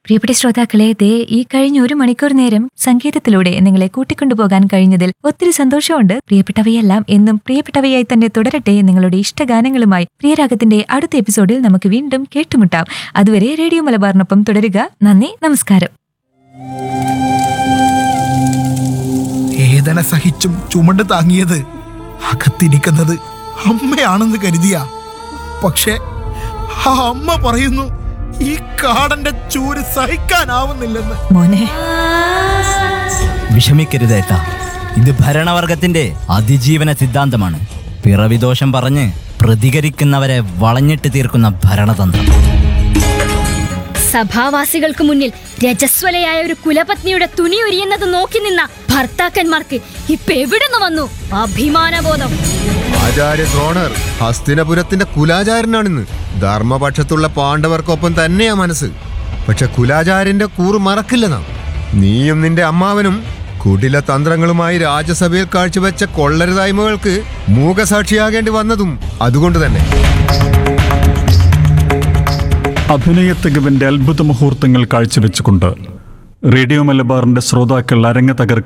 പ്രിയപ്പെട്ട ശ്രോതാക്കളെ ദേ ഈ കഴിഞ്ഞ ഒരു മണിക്കൂർ നേരം സംഗീതത്തിലൂടെ നിങ്ങളെ കൂട്ടിക്കൊണ്ടുപോകാൻ കഴിഞ്ഞതിൽ ഒത്തിരി സന്തോഷമുണ്ട് പ്രിയപ്പെട്ടവയെല്ലാം എന്നും പ്രിയപ്പെട്ടവയായി തന്നെ തുടരട്ടെ നിങ്ങളുടെ ഇഷ്ടഗാനങ്ങളുമായി പ്രിയരാഗത്തിന്റെ അടുത്ത എപ്പിസോഡിൽ നമുക്ക് വീണ്ടും കേട്ടുമുട്ടാം അതുവരെ റേഡിയോ മലബാറിനൊപ്പം തുടരുക നന്ദി നമസ്കാരം വേദന സഹിച്ചും ചുമണ്ട് താങ്ങിയത് അകത്തിരിക്കുന്നത് അമ്മയാണെന്ന് കരുതിയ പക്ഷെ ആ അമ്മ പറയുന്നു ഈ കാടന്റെ ചൂര് സഹിക്കാനാവുന്നില്ലെന്ന് മോനെ വിഷമിക്കരുത് ഏട്ടാ ഇത് ഭരണവർഗത്തിന്റെ അതിജീവന സിദ്ധാന്തമാണ് പിറവിദോഷം പറഞ്ഞ് പ്രതികരിക്കുന്നവരെ വളഞ്ഞിട്ട് തീർക്കുന്ന ഭരണതന്ത്രം സഭാവാസികൾക്ക് മുന്നിൽ രജസ്വലയായ ഒരു കുലപത്നിയുടെ തുണി ഉരിയുന്നത് നോക്കി നിന്ന ഭർത്താക്കന്മാർക്ക് ഇപ്പൊ എവിടുന്ന് വന്നു അഭിമാനബോധം ആചാര്യ ദ്രോണർ ഹസ്തിനപുരത്തിന്റെ കുലാചാരനാണിന്ന് ധർമ്മപക്ഷത്തുള്ള പാണ്ഡവർക്കൊപ്പം തന്നെയാ മനസ്സ് പക്ഷെ കുലാചാര്യന്റെ കൂറ് മറക്കില്ല നാം നീയും നിന്റെ അമ്മാവനും കുടില തന്ത്രങ്ങളുമായി രാജ്യസഭയിൽ കാഴ്ചവെച്ച കൊള്ളരുതായ്മകൾക്ക് മൂകസാക്ഷിയാകേണ്ടി വന്നതും അതുകൊണ്ട് തന്നെ അഭിനയ തികവിന്റെ അത്ഭുത മുഹൂർത്തങ്ങൾ കാഴ്ചവെച്ചുകൊണ്ട് റേഡിയോ മലബാറിന്റെ ശ്രോതാക്കൾ അരങ്ങ് തകർക്കും